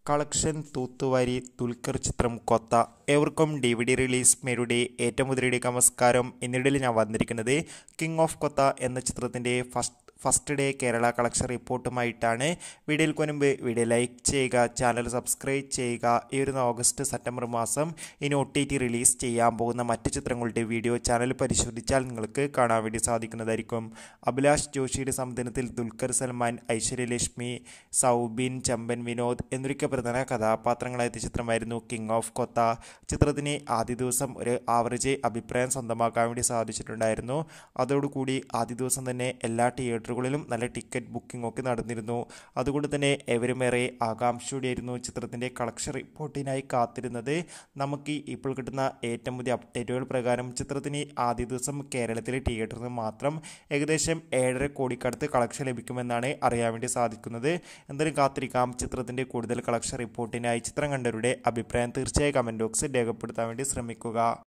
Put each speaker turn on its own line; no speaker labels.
collection തൂത്തുവാരി Dulquer ചിത്രം കൊത്ത ഏവർക്കും D V D release മേരുടെ ഏറ്റവും മുതലയുടെ നമസ്കാരം എന്നിടയിൽ ഞാൻ വന്നിരിക്കുന്നത് കിങ് ഓഫ് കൊത്ത എന്ന ചിത്രത്തിൻ്റെ first first day Kerala collection റിപ്പോർട്ടുമായിട്ടാണ് വീഡിയോയിൽ മുൻപ് വീഡിയോ ലൈക്ക് ചെയ്യുക ചാനൽ സബ്സ്ക്രൈബ് ചെയ്യുക ഈ ഒരു ഓഗസ്റ്റ് സെപ്റ്റംബർ മാസം ഇനി ഒ ടി ടി റിലീസ് ചെയ്യാൻ പോകുന്ന മറ്റ് ചിത്രങ്ങളുടെ വീഡിയോ ചാനൽ പരിശോധിച്ചാൽ നിങ്ങൾക്ക് കാണാൻ വേണ്ടി സാധിക്കുന്നതായിരിക്കും അഭിലാഷ് ജോഷിയുടെ സംവിധാനത്തിൽ ദുൽഖർ സൽമാൻ ഐശ്വര്യലക്ഷ്മി സൗബിൻ ചമ്പൻ വിനോദ് എന്നൊക്കെ പ്രധാന കഥാപാത്രങ്ങളായ ചിത്രമായിരുന്നു കിങ് ഓഫ് കൊത്ത ചിത്രത്തിന് ആദ്യ ദിവസം ഒരു ആവറേജ് അഭിപ്രായം സ്വന്തമാക്കാൻ വേണ്ടി സാധിച്ചിട്ടുണ്ടായിരുന്നു അതോടുകൂടി ആദ്യ ദിവസം തന്നെ എല്ലാ തിയേറ്ററുകളിലും നല്ല ടിക്കറ്റ് ബുക്കിംഗ് ഒക്കെ നടന്നിരുന്നു അതുകൊണ്ട് തന്നെ എവരുമേറെ ആകാംക്ഷയോടെയായിരുന്നു ചിത്രത്തിൻ്റെ കളക്ഷൻ റിപ്പോർട്ടിനായി കാത്തിരുന്നത് നമുക്ക് ഇപ്പോൾ കിട്ടുന്ന ഏറ്റവും പുതിയ അപ്ഡേറ്റുകൾ പ്രകാരം ചിത്രത്തിന് ആദ്യ ദിവസം കേരളത്തിലെ തിയേറ്ററിൽ നിന്ന് മാത്രം ഏകദേശം ഏഴര കോടിക്കടുത്ത് കളക്ഷൻ ലഭിക്കുമെന്നാണ് അറിയാൻ വേണ്ടി സാധിക്കുന്നത് എന്തായാലും കാത്തിരിക്കാം ചിത്രത്തിൻ്റെ കൂടുതൽ കളക്ഷൻ റിപ്പോർട്ടിനായി ചിത്രം കണ്ടവരുടെ അഭിപ്രായം തീർച്ചയായും കമൻറ്റ് ബോക്സിൽ രേഖപ്പെടുത്താൻ വേണ്ടി ശ്രമിക്കുക